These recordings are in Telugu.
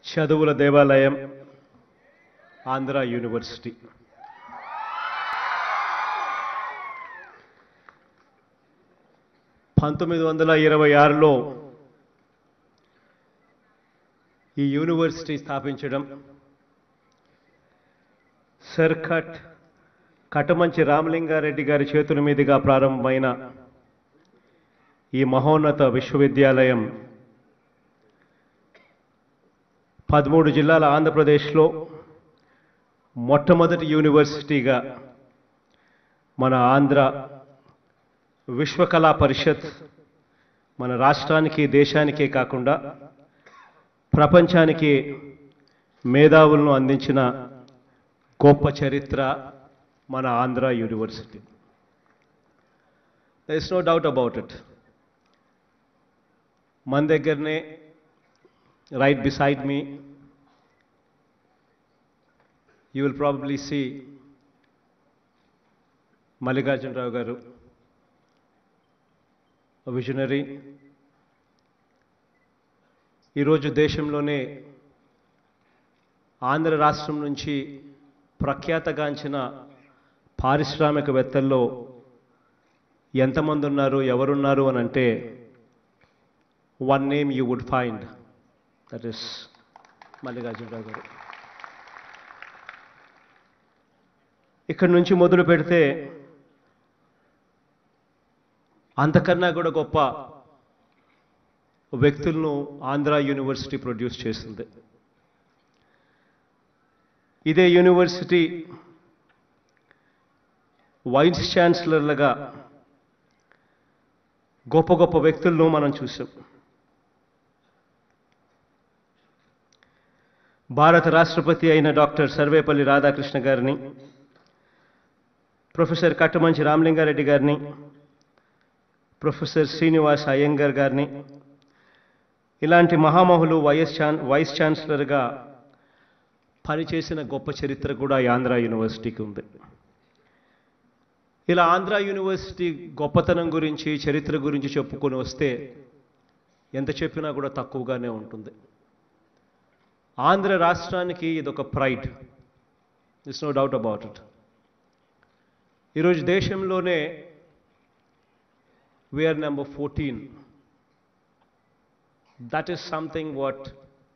చదువుల దేవాలయం ఆంధ్ర యూనివర్సిటీ పంతొమ్మిది వందల ఇరవై ఆరులో ఈ యూనివర్సిటీ స్థాపించడం సర్కట్ కటమంచి రామలింగారెడ్డి గారి చేతుల మీదుగా ప్రారంభమైన ఈ మహోన్నత విశ్వవిద్యాలయం పదమూడు జిల్లాల ఆంధ్రప్రదేశ్లో మొట్టమొదటి యూనివర్సిటీగా మన ఆంధ్ర విశ్వకళా పరిషత్ మన రాష్ట్రానికి దేశానికే కాకుండా ప్రపంచానికి మేధావులను అందించిన గొప్ప చరిత్ర మన Andhra university there is no doubt about it మన దగ్గరనే right beside me, you will probably see Mallikarjun Rao garu, a visionary. ఈరోజు దేశంలోనే ఆంధ్ర రాష్ట్రం నుంచి ప్రఖ్యాతగాంచిన పారిశ్రామికవేత్తల్లో ఎంతమంది ఉన్నారు ఎవరున్నారు అని అంటే one name you would find that is Mallikarjunarao గారు ఇక్కడి నుంచి మొదలు పెడితే అంతకన్నా కూడా గొప్ప వ్యక్తులను ఆంధ్ర యూనివర్సిటీ ప్రొడ్యూస్ చేస్తుంది ఇదే యూనివర్సిటీ వైస్ ఛాన్సలర్లుగా గొప్ప గొప్ప వ్యక్తులను మనం చూసాం భారత రాష్ట్రపతి అయిన డాక్టర్ సర్వేపల్లి రాధాకృష్ణ గారిని ప్రొఫెసర్ కట్టమంచి రామలింగారెడ్డి గారిని ప్రొఫెసర్ శ్రీనివాస్ అయ్యంగర్ గారిని ఇలాంటి మహామహులు వైఎస్ ఛాన్ వైస్ ఛాన్సలర్గా పనిచేసిన గొప్ప చరిత్ర కూడా ఈ ఆంధ్ర యూనివర్సిటీకి ఉంది ఇలా ఆంధ్ర యూనివర్సిటీ గొప్పతనం గురించి చరిత్ర గురించి చెప్పుకొని వస్తే ఎంత చెప్పినా కూడా తక్కువగానే ఉంటుంది ఆంధ్ర రాష్ట్రానికి ఇదొక pride it's no doubt about it ఈరోజు దేశంలోనే we're number fourteen that is something what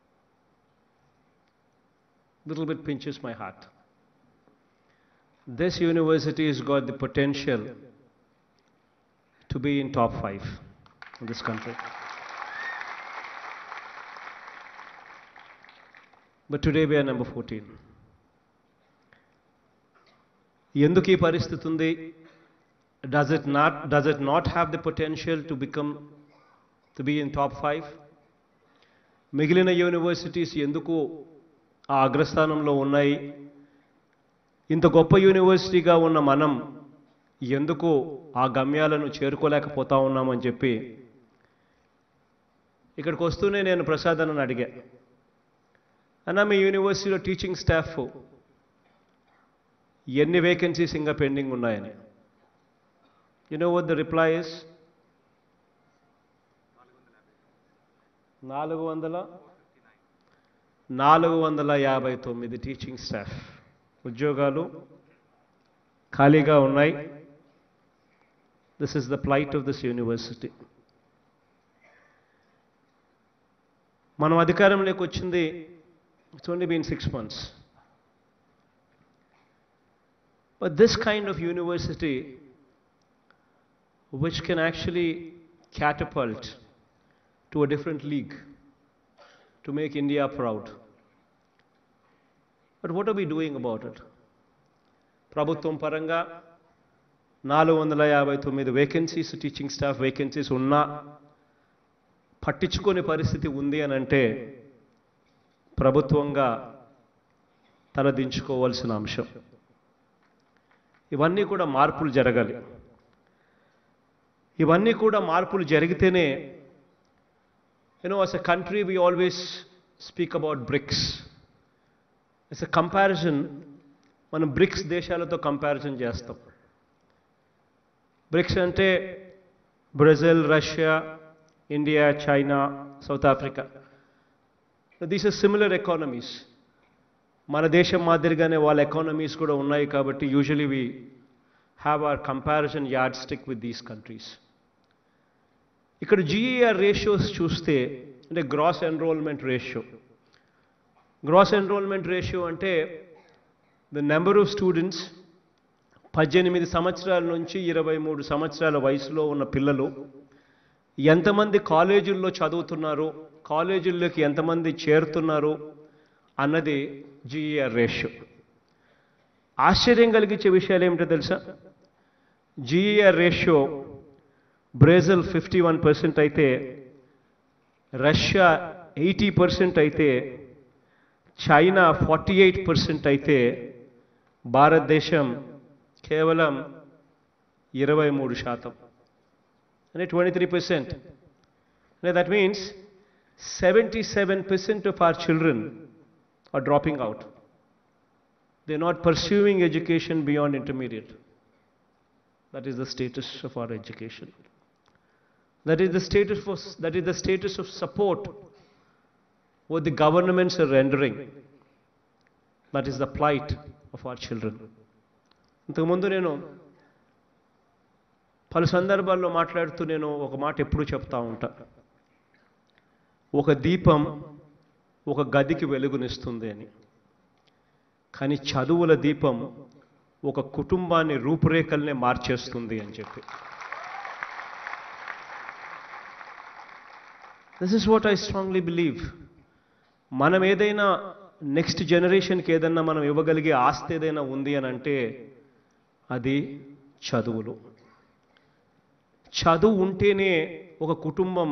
little bit pinches my heart. This university has got the potential to be in top five in this country. But today we are number 14. ఎందుకు ఈ పరిస్థితి ఉంది does it not does it not have the potential to become to be in top five మిగిలిన యూనివర్సిటీస్ ఎందుకు ఆ అగ్రస్థానంలో ఉన్నాయి ఇంత గొప్ప యూనివర్సిటీగా ఉన్న మనం ఎందుకు ఆ గమ్యాలను చేరుకోలేకపోతా ఉన్నామని చెప్పి ఇక్కడికి వస్తూనే నేను ప్రసాద్ అని అడిగా అన్న మీ యూనివర్సిటీలో టీచింగ్ స్టాఫ్ ఎన్ని వేకెన్సీస్ ఇంకా పెండింగ్ ఉన్నాయని you know what the reply is నాలుగు వందల నాలుగు వందల యాభై తొమ్మిది టీచింగ్ స్టాఫ్ ఉద్యోగాలు ఖాళీగా ఉన్నాయి this is the plight of this university మనం అధికారంలోకి వచ్చింది it's only been six months but this kind of university which can actually catapult to a different league to make India proud. But what are we doing about it? ప్రభుత్వం పరంగా నాలుగు వందల యాభై తొమ్మిది వేకెన్సీస్ టీచింగ్ స్టాఫ్ వేకెన్సీస్ ఉన్నా పట్టించుకునే పరిస్థితి ఉంది అని అంటే ప్రభుత్వంగా తలదించుకోవాల్సిన అంశం ఇవన్నీ కూడా మార్పులు జరగాలి ఇవన్నీ కూడా మార్పులు జరిగితేనే you know, as a country, we always speak about BRICS. It's a comparison. మనం బ్రిక్స్ దేశాలతో కంపారిజన్ చేస్తాం బ్రిక్స్ అంటే Brazil Russia India China South Africa these are similar economies మన దేశం మాదిరిగానే వాళ్ళ ఎకానమీస్ కూడా ఉన్నాయి కాబట్టి usually we have our comparison yardstick with these countries ఇక్కడ జిఈఆర్ రేషియోస్ చూస్తే అంటే gross enrolment ratio gross enrolment ratio అంటే ద నెంబర్ ఆఫ్ స్టూడెంట్స్ పద్దెనిమిది సంవత్సరాల నుంచి ఇరవై మూడు సంవత్సరాల వయసులో ఉన్న పిల్లలు ఎంతమంది కాలేజీల్లో చదువుతున్నారు కాలేజీల్లోకి ఎంతమంది చేరుతున్నారు అన్నది జిఈఆర్ రేషియో ఆశ్చర్యం కలిగించే విషయాలు ఏమిటో తెలుసా GER ratio Brazil fifty one percent అయితే రష్యా ఎయిటీ పర్సెంట్ అయితే చైనా ఫార్టీ ఎయిట్ పర్సెంట్ అయితే భారతదేశం కేవలం ఇరవై మూడు శాతం అంటే ట్వంటీ త్రీ పర్సెంట్ అంటే that means seventy seven percent of our children are dropping out they not pursuing education beyond intermediate that is the status of our education that is the status for that is the status of support what the governments are rendering. That is the plight of our children. ఇంతకుముందు నేను పలు సందర్భాల్లో మాట్లాడుతూ నేను ఒక మాట ఎప్పుడూ చెప్తా ఉంటా ఒక దీపం ఒక గదికి వెలుగునిస్తుంది అని కానీ చదువుల దీపం ఒక కుటుంబాన్ని రూపురేఖల్నే మార్చేస్తుంది అని చెప్పి this is what I strongly believe మనం ఏదైనా నెక్స్ట్ జనరేషన్కి ఏదైనా మనం ఇవ్వగలిగే ఆస్తి ఏదైనా ఉంది అని అంటే అది చదువులు చదువు ఉంటేనే ఒక కుటుంబం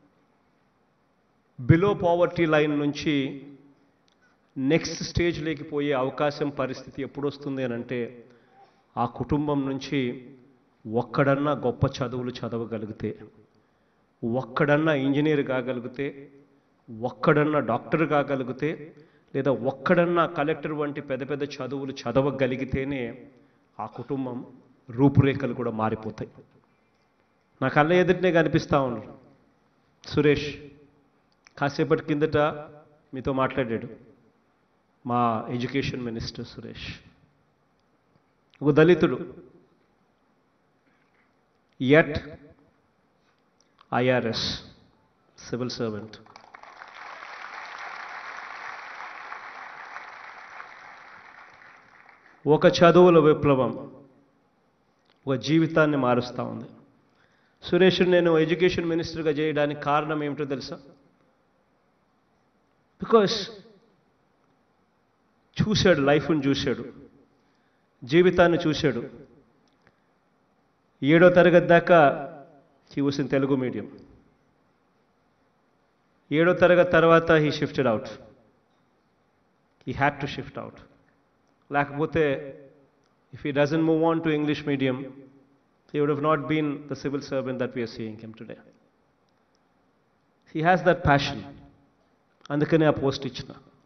బిలో పావర్టీ లైన్ నుంచి నెక్స్ట్ స్టేజ్లోకి పోయే అవకాశం పరిస్థితి ఎప్పుడు వస్తుంది అని అంటే ఆ కుటుంబం నుంచి ఒక్కడన్నా గొప్ప చదువులు చదవగలిగితే ఒక్కడన్నా ఇంజనీర్ కాగలిగితే ఒక్కడన్నా డాక్టర్ కాగలిగితే లేదా ఒక్కడన్నా కలెక్టర్ వంటి పెద్ద పెద్ద చదువులు చదవగలిగితేనే ఆ కుటుంబం రూపురేఖలు కూడా మారిపోతాయి నా కళ్ళ ఎదుటినే కనిపిస్తూ ఉన్నారు సురేష్ కాసేపటి కిందట మీతో మాట్లాడాడు మా ఎడ్యుకేషన్ మినిస్టర్ సురేష్ ఒక దళితుడు ఎట్ ఐఆర్ఎస్ సివిల్ సర్వెంట్ ఒక చదువుల విప్లవం ఒక జీవితాన్ని మారుస్తూ ఉంది సురేష్ నేను ఎడ్యుకేషన్ మినిస్టర్గా చేయడానికి కారణం ఏమిటో తెలుసా బికాస్ చూశాడు లైఫ్ని చూశాడు జీవితాన్ని చూశాడు ఏడో తరగతి దాకా he was in Telugu medium ఏడో తరగతి తర్వాత he shifted out he had to shift out లేకపోతే if he doesn't move on to English medium he would have not been the civil servant that we're seeing him today he has that passion అందుకనే ఆ పోస్ట్ ఇచ్చిన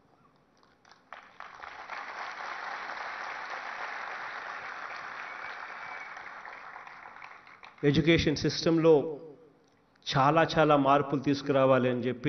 ఎడ్యుకేషన్ సిస్టంలో చాలా చాలా మార్పులు తీసుకురావాలి అని చెప్పి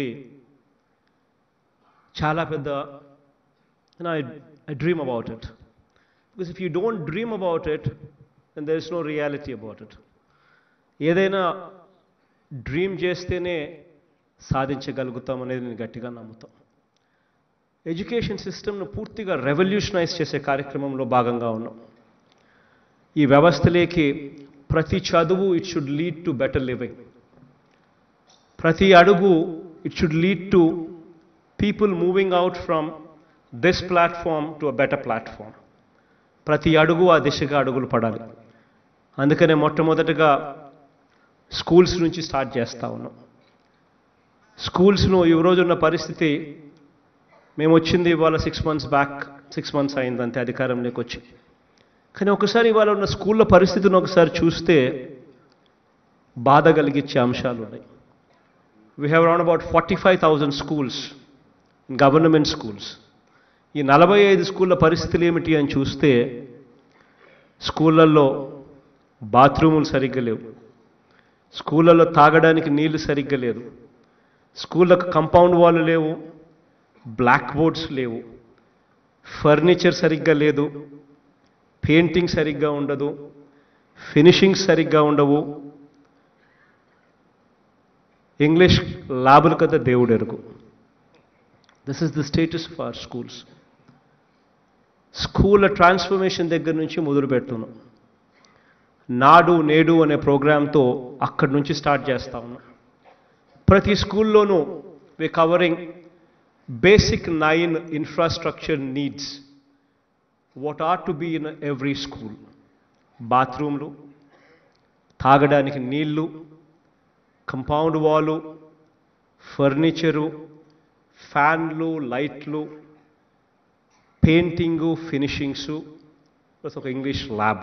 చాలా పెద్ద I I dream about it because if you don't dream about it then there is no reality about it ఏదైనా డ్రీమ్ చేస్తేనే సాధించగలుగుతాం అనేది నేను గట్టిగా నమ్ముతాం ఎడ్యుకేషన్ సిస్టమ్ను పూర్తిగా రెవల్యూషనైజ్ చేసే కార్యక్రమంలో భాగంగా ఉన్నాం ఈ వ్యవస్థలోకి ప్రతి చదువు it should lead to better living ప్రతి అడుగు it should lead to people moving out from this platform to a better platform ప్రతి అడుగు ఆ దిశగా అడుగులు పడాలి అందుకనే మొట్టమొదటగా స్కూల్స్ నుంచి స్టార్ట్ చేస్తూ ఉన్నాం స్కూల్స్ను ఈ రోజు ఉన్న పరిస్థితి మేము వచ్చింది ఇవాళ six months back six months అయింది అంతే అధికారంలోకి వచ్చి కానీ ఒకసారి ఇవాళ ఉన్న స్కూళ్ళ పరిస్థితిని ఒకసారి చూస్తే బాధ కలిగించే అంశాలు ఉన్నాయి we have round about forty five thousand schools government schools ఈ నలభై ఐదు స్కూళ్ళ పరిస్థితులు ఏమిటి అని చూస్తే స్కూళ్ళల్లో బాత్రూములు సరిగ్గా లేవు స్కూళ్ళల్లో తాగడానికి నీళ్లు సరిగ్గా లేదు స్కూళ్ళకు కంపౌండ్ వాళ్ళు లేవు బ్లాక్ బోర్డ్స్ లేవు ఫర్నిచర్ సరిగ్గా లేదు పెయింటింగ్ సరిగ్గా ఉండదు ఫినిషింగ్ సరిగ్గా ఉండవు ఇంగ్లీష్ ల్యాబులు కదా దేవుడు ఎరుగు this is the status of our schools school transformation దగ్గర నుంచి మొదలు పెడుతున్నాం నాడు నేడు అనే ప్రోగ్రాంతో అక్కడి నుంచి స్టార్ట్ చేస్తా ఉన్నాం ప్రతి స్కూల్లోనూ we covering basic nine infrastructure needs what are to be in every school బాత్రూమ్లు తాగడానికి నీళ్లు కంపౌండ్ వాలు ఫర్నిచరు ఫ్యాన్లు లైట్లు పెయింటింగు ఫినిషింగ్సు ప్లస్ ఒక English lab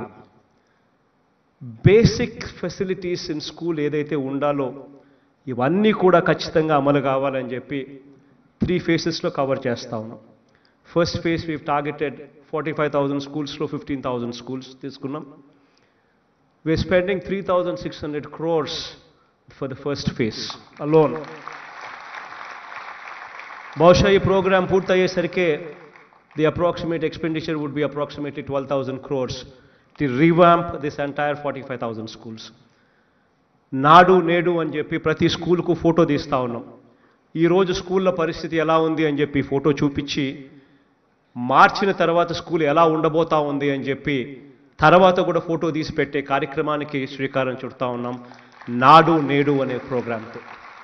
basic facilities in school ఏదైతే ఉండాలో ఇవన్నీ కూడా ఖచ్చితంగా అమలు కావాలని చెప్పి త్రీ ఫేసెస్లో కవర్ చేస్తా ఉన్నాం first phase we targeted forty five thousand స్కూల్స్లో ఫిఫ్టీన్ థౌజండ్ స్కూల్స్ తీసుకున్నాం we are spending three thousand six hundred crores for the first phase alone బహుశా ఈ ప్రోగ్రామ్ పూర్తయ్యేసరికే the approximate expenditure would be approximately twelve thousand crores to revamp this entire forty five thousand schools Nadu Nedu అని చెప్పి ప్రతి స్కూల్కు ఫోటో తీస్తా ఉన్నాం ఈరోజు స్కూళ్ళ పరిస్థితి ఎలా ఉంది అని చెప్పి ఫోటో చూపించి మార్చిన తర్వాత స్కూల్ ఎలా ఉండబోతా ఉంది అని చెప్పి తర్వాత కూడా ఫోటో తీసి పెట్టే కార్యక్రమానికి శ్రీకారం చుడతా ఉన్నాం నాడు నేడు అనే ప్రోగ్రాంతో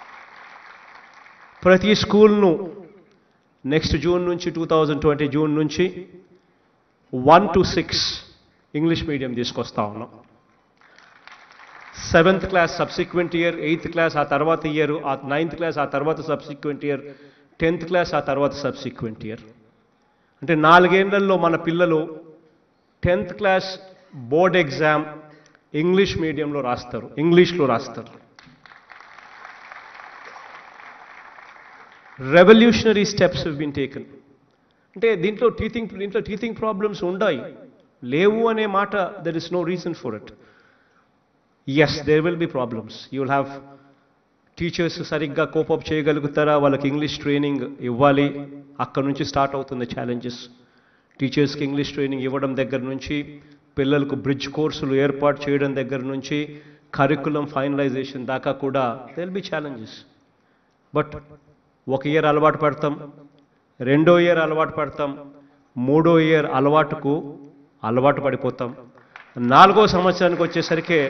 ప్రతి స్కూల్ను నెక్స్ట్ జూన్ నుంచి టూ థౌజండ్ ట్వంటీ జూన్ నుంచి one to six English medium తీసుకొస్తా ఉన్నాం seventh class subsequent year eighth class ఆ తర్వాత ఇయర్ ఆ నైన్త్ క్లాస్ ఆ తర్వాత సబ్సిక్వెంట్ ఇయర్ టెన్త్ క్లాస్ ఆ తర్వాత సబ్సిక్వెంట్ ఇయర్ అంటే నాలుగేళ్లలో మన పిల్లలు tenth class board exam English మీడియంలో రాస్తారు ఇంగ్లీష్లో రాస్తారు రెవల్యూషనరీ స్టెప్స్ బీన్ టేకన్ అంటే దీంట్లో టీచింగ్ దీంట్లో టీచింగ్ ప్రాబ్లమ్స్ ఉన్నాయి లేవు అనే మాట there is no reason for it yes there will be problems you will have teachers సరిగ్గా కోపప్ చేయగలుగుతారా వాళ్ళకి ఇంగ్లీష్ ట్రైనింగ్ ఇవ్వాలి అక్కడ నుంచి స్టార్ట్ అవుతుంది ఛాలెంజెస్ టీచర్స్కి ఇంగ్లీష్ ట్రైనింగ్ ఇవ్వడం దగ్గర నుంచి పిల్లలకు బ్రిడ్జ్ కోర్సులు ఏర్పాటు చేయడం దగ్గర నుంచి కరికులం ఫైనలైజేషన్ దాకా కూడా దెల్ బి ఛాలెంజెస్ బట్ ఒక ఇయర్ అలవాటు పడతాం రెండో ఇయర్ అలవాటు పడతాం మూడో ఇయర్ అలవాటుకు అలవాటు పడిపోతాం నాలుగో సంవత్సరానికి వచ్చేసరికి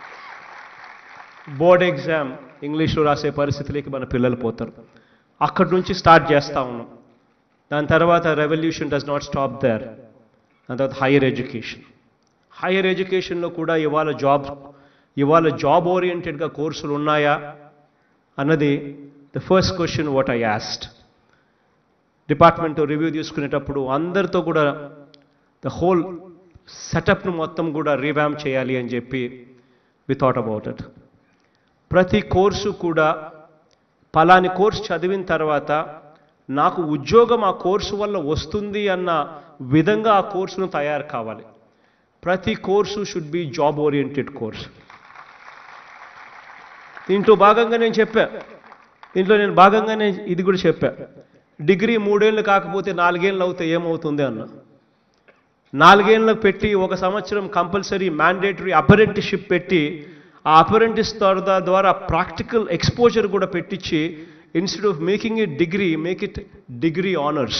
బోర్డ్ ఎగ్జామ్ ఇంగ్లీష్లో రాసే పరిస్థితిలోకి మన పిల్లలు పోతారు అక్కడి నుంచి స్టార్ట్ చేస్తా ఉన్నాం దాని తర్వాత revolution does not stop there దాని తర్వాత హైయర్ ఎడ్యుకేషన్ హైయర్ ఎడ్యుకేషన్లో కూడా ఇవాళ జాబ్ ఇవాళ జాబ్ ఓరియంటెడ్గా కోర్సులు ఉన్నాయా అన్నది the first question what I asked department review తీసుకునేటప్పుడు అందరితో కూడా ద హోల్ సెటప్ను మొత్తం కూడా రివ్యామ్ చేయాలి అని చెప్పి వి థాట్ అబౌట్ ఇట్ ప్రతి కోర్సు కూడా పలాని కోర్సు చదివిన తర్వాత నాకు ఉద్యోగం ఆ కోర్సు వల్ల వస్తుంది అన్న విధంగా ఆ కోర్సును తయారు కావాలి ప్రతి course should be job oriented course దీంట్లో భాగంగా నేను చెప్పా దీంట్లో నేను భాగంగానే ఇది కూడా చెప్పా డిగ్రీ మూడేళ్ళు కాకపోతే నాలుగేళ్ళు అవుతే ఏమవుతుంది అన్న నాలుగేళ్ళకు పెట్టి ఒక సంవత్సరం కంపల్సరీ మ్యాండేటరీ అపరెంటిషిప్ పెట్టి ఆ అపరెంటిస్ ద్వారా ప్రాక్టికల్ ఎక్స్పోజర్ కూడా పెట్టించి instead of making it degree make it degree honours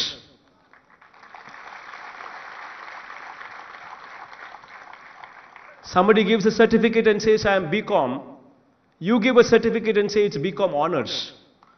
Somebody gives a certificate and says, I am BCom. You give a certificate and say it's BCom honors.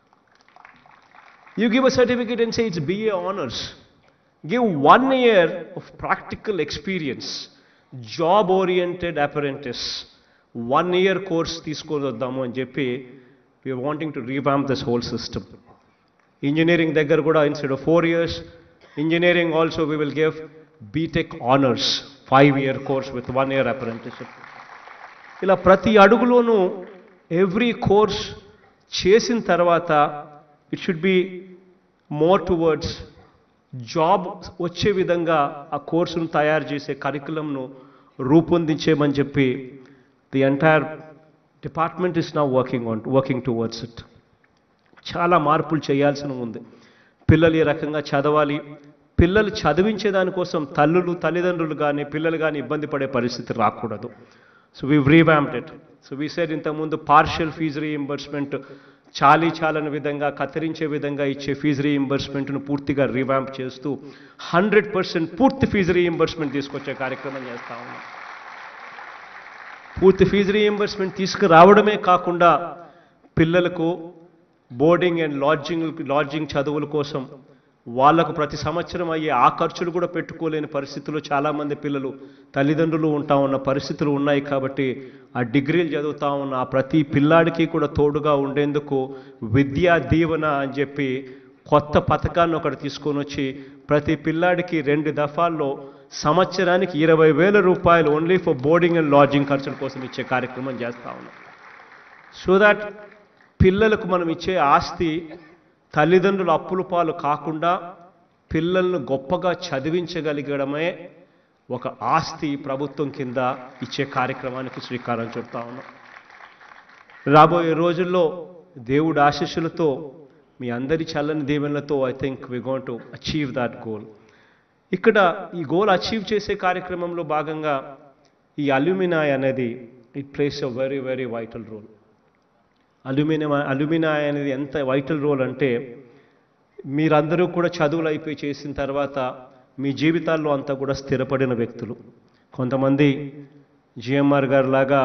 You give a certificate and say it's BA honors. Give one year of practical experience, job oriented apprentice, one year course తీసుకొద్దాము అని చెప్పి we are wanting to revamp this whole system engineering దగ్గర కూడా instead of four years engineering also we will give BTech honours five year course with one year apprenticeship ఇలా ప్రతి అడుగులోనూ ఎవ్రీ కోర్స్ చేసిన తర్వాత it should be more towards job వచ్చే విధంగా ఆ కోర్సును తయారు చేసే కరికులంను రూపొందించేమని చెప్పి ది ఎంటైర్ డిపార్ట్మెంట్ ఇస్ నా working on working towards it చాలా మార్పులు చేయాల్సిన ఉంది పిల్లలు ఈ రకంగా చదవాలి పిల్లలు చదివించే దానికోసం తల్లులు తల్లిదండ్రులు కానీ పిల్లలు కానీ ఇబ్బంది పడే పరిస్థితి రాకూడదు so we revamped it so we side ఇంతకుముందు పార్షియల్ ఫీజు రీఇంబర్స్మెంట్ చాలీ చాలని విధంగా కత్తిరించే విధంగా ఇచ్చే ఫీజు రీఇంబర్స్మెంట్ను పూర్తిగా రీవ్యాంప్ చేస్తూ హండ్రెడ్ పర్సెంట్ పూర్తి ఫీజు రీఇంబర్స్మెంట్ తీసుకొచ్చే కార్యక్రమం చేస్తా ఉన్నాం పూర్తి ఫీజు రీఎంబర్స్మెంట్ తీసుకురావడమే కాకుండా పిల్లలకు బోర్డింగ్ అండ్ లాడ్జింగ్ లాడ్జింగ్ చదువుల కోసం వాళ్లకు ప్రతి సంవత్సరం అయ్యే ఆ ఖర్చులు కూడా పెట్టుకోలేని పరిస్థితుల్లో చాలామంది పిల్లలు తల్లిదండ్రులు ఉంటా ఉన్న పరిస్థితులు ఉన్నాయి కాబట్టి ఆ డిగ్రీలు చదువుతా ఉన్న ఆ ప్రతి పిల్లాడికి కూడా తోడుగా ఉండేందుకు విద్యా దీవెన అని చెప్పి కొత్త పథకాన్ని ఒకటి తీసుకొని వచ్చి ప్రతి పిల్లాడికి రెండు దఫాల్లో సంవత్సరానికి ఇరవై వేల రూపాయలు only for boarding and lodging ఖర్చుల కోసం ఇచ్చే కార్యక్రమం చేస్తా ఉన్నాం సో దాట్ పిల్లలకు మనం ఇచ్చే ఆస్తి తల్లిదండ్రుల అప్పుల పాలు కాకుండా పిల్లలను గొప్పగా చదివించగలిగడమే ఒక ఆస్తి ప్రభుత్వం కింద ఇచ్చే కార్యక్రమానికి శ్రీకారం చుడతా ఉన్నాం రాబోయే రోజుల్లో దేవుడి ఆశీస్సులతో మీ అందరి చల్లని దీవెనలతో I think we gone to achieve that goal ఇక్కడ ఈ గోల్ అచీవ్ చేసే కార్యక్రమంలో భాగంగా ఈ అల్యూమినాయ్ అనేది it plays a very very vital role aluminium alumni అనేది ఎంత వైటల్ రోల్ అంటే మీరందరూ కూడా చదువులు అయిపోయి చేసిన తర్వాత మీ జీవితాల్లో అంతా కూడా స్థిరపడిన వ్యక్తులు కొంతమంది జిఎంఆర్ గారు లాగా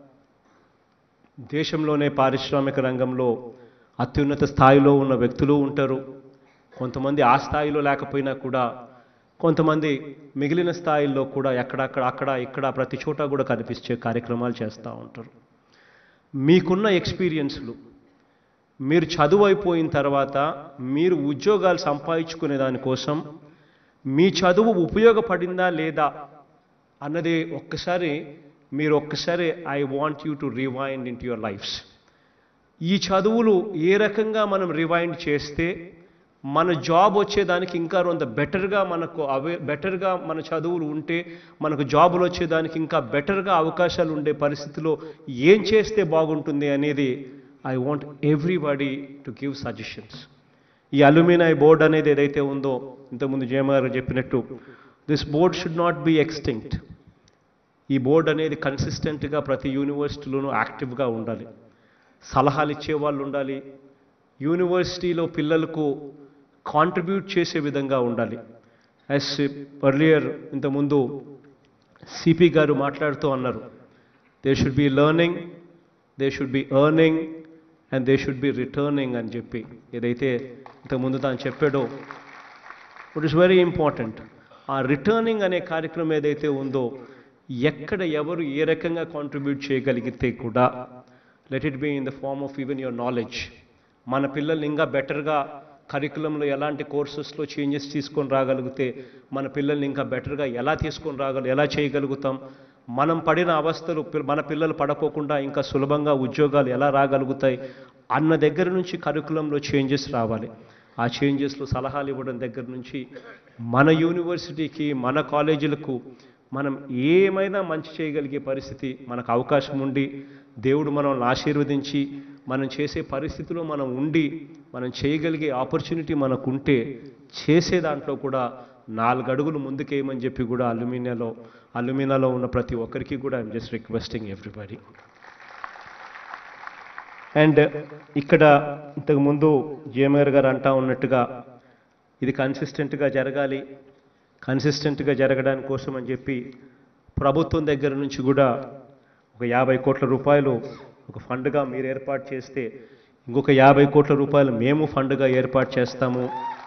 దేశంలోనే పారిశ్రామిక రంగంలో అత్యున్నత స్థాయిలో ఉన్న వ్యక్తులు ఉంటారు కొంతమంది ఆ స్థాయిలో లేకపోయినా కూడా కొంతమంది మిగిలిన స్థాయిల్లో కూడా ఎక్కడక్కడ అక్కడ ఇక్కడ ప్రతి చోట కూడా కనిపించే కార్యక్రమాలు చేస్తూ ఉంటారు మీకున్న ఎక్స్పీరియన్స్లు మీరు చదువు అయిపోయిన తర్వాత మీరు ఉద్యోగాలు సంపాదించుకునే దానికోసం మీ చదువు ఉపయోగపడిందా లేదా అన్నది ఒక్కసారి మీరు ఒక్కసారి I want you to rewind in your lives ఈ చదువులు ఏ రకంగా మనం రివైండ్ చేస్తే మన జాబ్ వచ్చేదానికి ఇంకా కొంత బెటర్గా మనకు అవే బెటర్గా మన చదువులు ఉంటే మనకు జాబులు వచ్చేదానికి ఇంకా బెటర్గా అవకాశాలు ఉండే పరిస్థితిలో ఏం చేస్తే బాగుంటుంది అనేది I want everybody to give suggestions ఈ అల్యూమినై బోర్డ్ అనేది ఏదైతే ఉందో ఇంతకుముందు జయమ గారు చెప్పినట్టు this board should not be extinct ఈ బోర్డ్ అనేది కన్సిస్టెంట్గా ప్రతి యూనివర్సిటీలోనూ యాక్టివ్గా ఉండాలి సలహాలు ఇచ్చే వాళ్ళు ఉండాలి యూనివర్సిటీలో పిల్లలకు కాంట్రిబ్యూట్ చేసే విధంగా ఉండాలి యాజ్ ఎర్లియర్ ఇంతకుముందు సిపి గారు మాట్లాడుతూ అన్నారు they should be learning they should be earning and they should be returning అని చెప్పి ఏదైతే ఇంతకుముందు తాను చెప్పాడో ఇట్ ఇస్ వెరీ ఇంపార్టెంట్ ఆ రిటర్నింగ్ అనే కార్యక్రమం ఏదైతే ఉందో ఎక్కడ ఎవరు ఏ రకంగా కాంట్రిబ్యూట్ చేయగలిగితే కూడా let it be in the form of even your knowledge మన పిల్లల్ని ఇంకా బెటర్గా కరికులంలో ఎలాంటి కోర్సెస్లో చేంజెస్ తీసుకొని రాగలిగితే మన పిల్లల్ని ఇంకా బెటర్గా ఎలా తీసుకొని రాగల ఎలా చేయగలుగుతాం మనం పడిన అవస్థలు పిల్- మన పిల్లలు పడకోకుండా ఇంకా సులభంగా ఉద్యోగాలు ఎలా రాగలుగుతాయి అన్న దగ్గర నుంచి కరికులంలో చేంజెస్ రావాలి ఆ చేంజెస్లో సలహాలు ఇవ్వడం దగ్గర నుంచి మన యూనివర్సిటీకి మన కాలేజీలకు మనం ఏమైనా మంచి చేయగలిగే పరిస్థితి మనకు అవకాశం ఉండి దేవుడు మనల్ని ఆశీర్వదించి మనం చేసే పరిస్థితిలో మనం ఉండి మనం చేయగలిగే ఆపర్చునిటీ మనకు ఉంటే చేసే దాంట్లో కూడా నాలుగు అడుగులు ముందుకేయమని చెప్పి కూడా అల్యూమినియాలో అల్యూమినియాలో ఉన్న ప్రతి ఒక్కరికి కూడా I'm just requesting everybody and ఇక్కడ ఇంతకు ముందు జిఎంఆర్ గారు అంటా ఉన్నట్టుగా ఇది కన్సిస్టెంట్గా జరగాలి కన్సిస్టెంట్గా జరగడానికి కోసం అని చెప్పి ప్రభుత్వం దగ్గర నుంచి కూడా ఒక యాభై కోట్ల రూపాయలు ఒక ఫండ్గా మీరు ఏర్పాటు చేస్తే ఇంకొక యాభై కోట్ల రూపాయలు మేము ఫండ్గా ఏర్పాటు చేస్తాము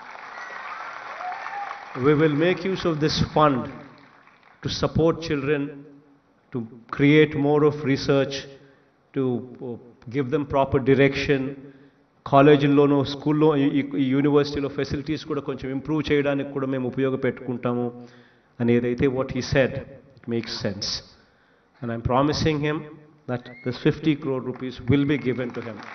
we will make use of this fund to support children, to create more of research, to uh, give them proper direction. కాలేజీల్లోనూ స్కూల్లో ఈ యూనివర్సిటీలో ఫెసిలిటీస్ కూడా కొంచెం ఇంప్రూవ్ చేయడానికి కూడా మేము ఉపయోగపెట్టుకుంటాము అని ఏదైతే what he said it makes sense and I'm promising him that this fifty crore rupees will be given to them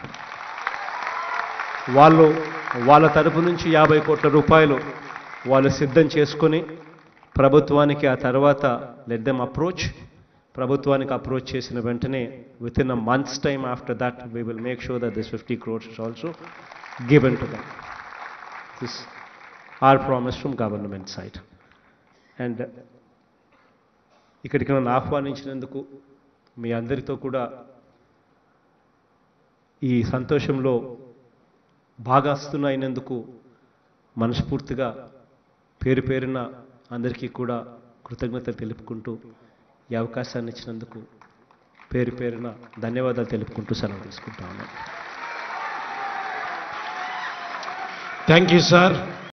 వాళ్ళు వాళ్ళ తరపు నుంచి యాభై కోట్ల రూపాయలు వాళ్ళు సిద్ధం చేసుకొని ప్రభుత్వానికి ఆ తర్వాత లెట్ దెమ్ అప్రోచ్ ప్రభుత్వానికి అప్రోచ్ చేసిన వెంటనే within a months time after that we will make sure that this fifty crores is also given to them this our promise from government side. And ఇక్కడికి నన్ను ఆహ్వానించినందుకు మీ అందరితో కూడా ఈ సంతోషంలో భాగాస్తున్న అయినందుకు మనస్ఫూర్తిగా పేరు పేరున అందరికీ కూడా కృతజ్ఞతలు తెలుపుకుంటూ ఈ అవకాశాన్ని ఇచ్చినందుకు పేరు పేరున ధన్యవాదాలు తెలుపుకుంటూ సెలవు తీసుకుంటా ఉన్నాను థ్యాంక్ యూ సార్